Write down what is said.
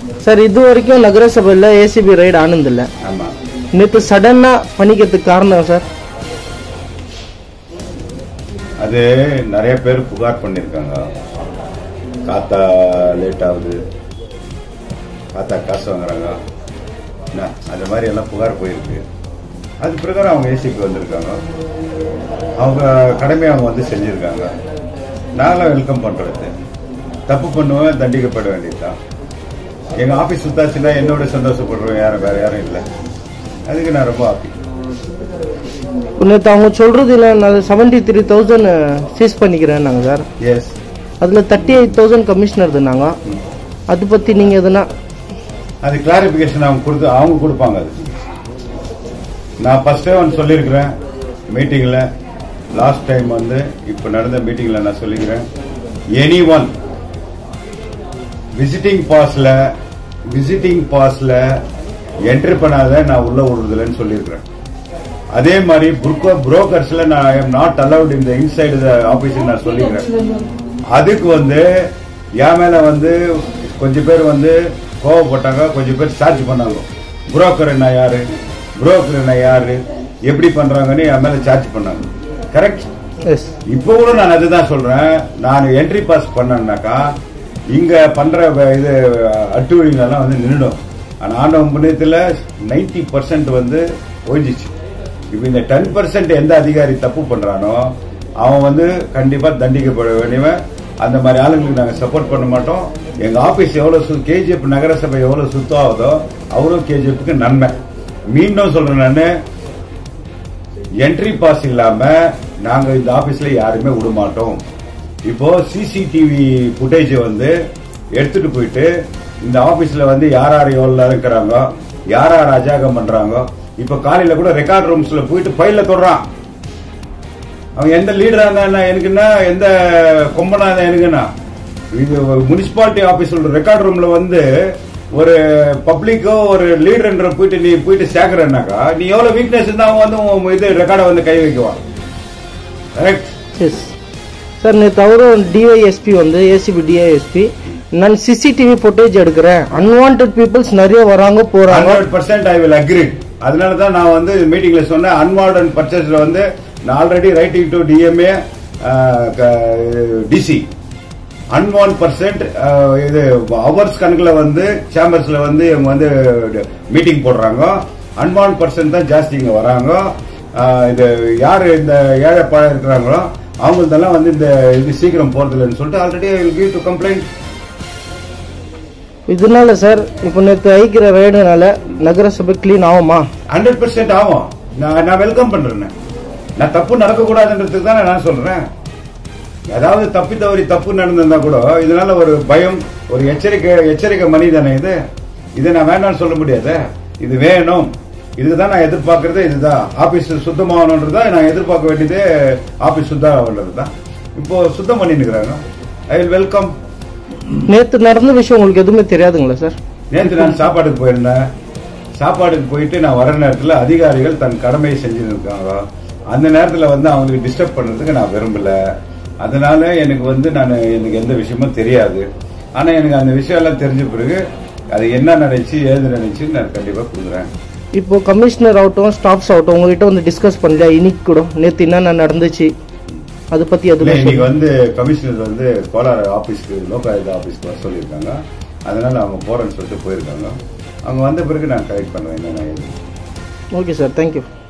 Sir இது வரைக்கும் நகரசபையில் ACP ride ஆனதில்லை ஆமா நேற்று சடனாக பண்ணிக்கிறதுக்கு காரணம் சார் அது நிறைய பேர் புகார் பண்ணியிருக்காங்க காத்தா லேட் ஆகுது காத்தா காசு வாங்குறாங்க என்ன அந்த மாதிரி எல்லாம் புகார் போயிருக்கு அது பிரகாரம் அவங்க ஏசிக்கு வந்திருக்காங்க அவங்க கடமையை அவங்க வந்து செஞ்சுருக்காங்க நாங்களாம் வெல்கம் பண்ணுறது தப்பு பண்ணுவேன் தண்டிக்கப்பட வேண்டியதுதான் எங்கள் ஆஃபீஸ் சுத்தாச்சுன்னா என்னோட சந்தோஷப்படுறோம் யாரும் வேற யாரும் இல்லை அதுக்கு நான் ரொம்ப ஹாப்பி நேற்று அவங்க சொல்கிறது இல்லை நான் செவன்ட்டி த்ரீ தௌசண்ட் சீஸ் பண்ணிக்கிறேன்னாங்க சார் எஸ் அதில் தேர்ட்டி எயிட் தௌசண்ட் கமிஷனர் இருந்தாங்க அது பற்றி நீங்கள் எதுனா அது கிளாரிபிகேஷன் அவங்க கொடுத்து அவங்க கொடுப்பாங்க அது நான் ஃபர்ஸ்டே ஒன்று சொல்லியிருக்கிறேன் மீட்டிங்கில் லாஸ்ட் டைம் வந்து இப்போ நடந்த மீட்டிங்கில் நான் சொல்லிக்கிறேன் எனி ஒன் விசிட்டிங் பாஸ்ல விசிட்டிங் பாஸ்ல என்ட்ரி பண்ணாத நான் உள்ள விடுறதில்லன்னு சொல்லியிருக்கிறேன் அதே மாதிரி புரோக்கர்ஸ்ல நான் ஐ எம் நாட் அலவுட் இந்த இன்சைடு ஆபீஸ் நான் சொல்லிக்கிறேன் அதுக்கு வந்து என் மேல வந்து கொஞ்சம் பேர் வந்து கோவப்பட்டாங்க கொஞ்சம் பேர் சார்ஜ் பண்ணாங்க புரோக்கர் என்ன யாரு புரோக்கர் என்ன யாரு எப்படி பண்றாங்கன்னு என் மேல சார்ஜ் பண்ணாங்க கரெக்ட் எஸ் இப்போ கூட நான் அதுதான் சொல்றேன் நான் என்ட்ரி பாஸ் பண்ணேன்னாக்கா இங்க பண்ற வ- இது அட்டுவழிகளெல்லாம் வந்து நின்றுடும் ஆனா ஆண்டவன் புண்ணியத்துல நைன்டி பர்சன்ட் வந்து ஒழிஞ்சிச்சு இப்போ இந்த டென் பர்சன்ட் எந்த அதிகாரி தப்பு பண்றானோ அவன் வந்து கண்டிப்பா தண்டிக்கப்பட வேண்டியவன் அந்த மாதிரி ஆளுங்களுக்கு நாங்க சப்போர்ட் பண்ண மாட்டோம் எங்க ஆபீஸ் எவ்வளவு கேஜிஎஃப் நகரசபை எவ்வளவு சுத்தம் ஆகுதோ அவ்வளவு கேஜிஎஃப்க்கு நன்மை மீண்டும் சொல்றேன் நானு என்ட்ரி பாஸ் இல்லாம நாங்க இந்த ஆபீஸ்ல யாருமே விட மாட்டோம் இப்போ சிசிடிவி ஃபுட்டேஜ் வந்து எடுத்துட்டு போயிட்டு இந்த ஆபீஸ்ல வந்து யார் யார் எவ்வளவு இருக்கிறாங்க யார் யார் அஜாகம் பண்றாங்க இப்ப காலையில கூட ரெக்கார்ட் ரூம்ஸ்ல போயிட்டு ஃபைல்ல தொடுறான் அவன் எந்த லீடரா இருந்தா எனக்குன்னா எந்த கொம்பனா இருந்தா எனக்குன்னா இது முனிசிபாலிட்டி ஆபீஸ்ல ரெக்கார்ட் ரூம்ல வந்து ஒரு பப்ளிக்கோ ஒரு லீடர்ன்ற போயிட்டு நீ போயிட்டு சேர்க்கறனாக்கா நீ எவ்வளவு வீக்னஸ் இருந்தா அவன் வந்து உன் இது ரெக்கார்டை வந்து கை வைக்குவான் கரெக்ட் எஸ் சார் நேற்று அவரும் டிஒஎஸ்பி வந்து ஏசிபி டிஐஎஸ்பி நான் சிசிடிவி ஃபுட்டேஜ் எடுக்கிறேன் அன்வான்ட் பீப்புள்ஸ் நிறைய வராங்க போறாங்க hundred percent I will agree அதனால தான் நான் வந்து மீட்டிங்ல சொன்னேன் அன்வார்டன் பர்ச்சேஸ்ல வந்து நான் already writing to DMA DC அன்வான் பர்சன்ட் இது ஹவர்ஸ் கணக்குல வந்து சேம்பர்ஸ்ல வந்து இவங்க வந்து மீட்டிங் போடுறாங்க அன்வான் பர்சன்ட் தான் ஜாஸ்தி இங்க வராங்க அஹ், இது யாரு இந்த ஏழை பாழ இருக்கிறாங்களோ அவங்களுதெல்லாம் வந்து இந்த இது சீக்கிரம் போறதில்லைன்னு சொல்லிட்டு ஆல்ரெடி கிவ் டு கம்ப்ளைண்ட் இதனால சார் இப்போ நேற்று ஐக்கிற ரைடுனால நகரசபை க்ளீன் ஆகுமா ஹண்ட்ரட் பர்சன்ட் ஆகும் நான் நான் வெல்கம் பண்றேன் நான் தப்பு நடக்கக்கூடாதுன்றதுக்கு தான் நான் சொல்றேன் ஏதாவது தப்பி தவறி தப்பு நடந்திருந்தா கூட இதனால ஒரு பயம் ஒரு எச்சரிக்கை எச்சரிக்கை மணி தானே இது இதை நான் வேண்டாம்னு சொல்ல முடியாது இது வேணும் இதுதான் நான் எதிர்பார்க்கறது இதுதான் ஆபீஸ் சுத்தமாகணுன்றதா நான் எதிர்பார்க்க வேண்டியது ஆபீஸ் சுத்தம் தான் இப்போ சுத்தம் பண்ணிட்டு இருக்கிறாங்க ஐ வில் வெல்கம் நேற்று நடந்த விஷயம் உங்களுக்கு எதுவுமே தெரியாதுங்களா சார் நேற்று நான் சாப்பாடுக்கு போயிருந்தேன் சாப்பாடுக்கு போயிட்டு நான் வர நேரத்தில் அதிகாரிகள் தன் கடமையை செஞ்சுருக்காங்க அந்த நேரத்தில் வந்து அவங்களுக்கு டிஸ்டர்ப் பண்ணுறதுக்கு நான் விரும்பல அதனால எனக்கு வந்து நான் எனக்கு எந்த விஷயமும் தெரியாது ஆனால் எனக்கு அந்த விஷயம் எல்லாம் தெரிஞ்ச பிறகு அது என்ன நினைச்சு ஏது நினைச்சு நான் கண்டிப்பாக கொடுக்குறேன் இப்போ கமிஷனர் ஆகட்டும் ஸ்டாஃப்ஸ் ஆகட்டும் உங்ககிட்ட வந்து டிஸ்கஸ் பண்ணல இன்னைக்கு கூட நேற்று என்னென்ன நடந்துச்சு அதை பத்தி இல்லை எதுவுமே இன்னைக்கு சொல்லுங்க. வந்து கமிஷனர் வந்து கோலார் ஆஃபீஸ்க்கு லோகாயுத ஆஃபீஸ்க்கு வர சொல்லியிருக்காங்க அதனால அவங்க போறேன்னு சொல்லிட்டு போயிருக்காங்க அவங்க வந்த பிறகு நான் கலெக்ட் பண்ணுவேன் என்னென்ன ஏது ஓகே சார் தேங்க்யூ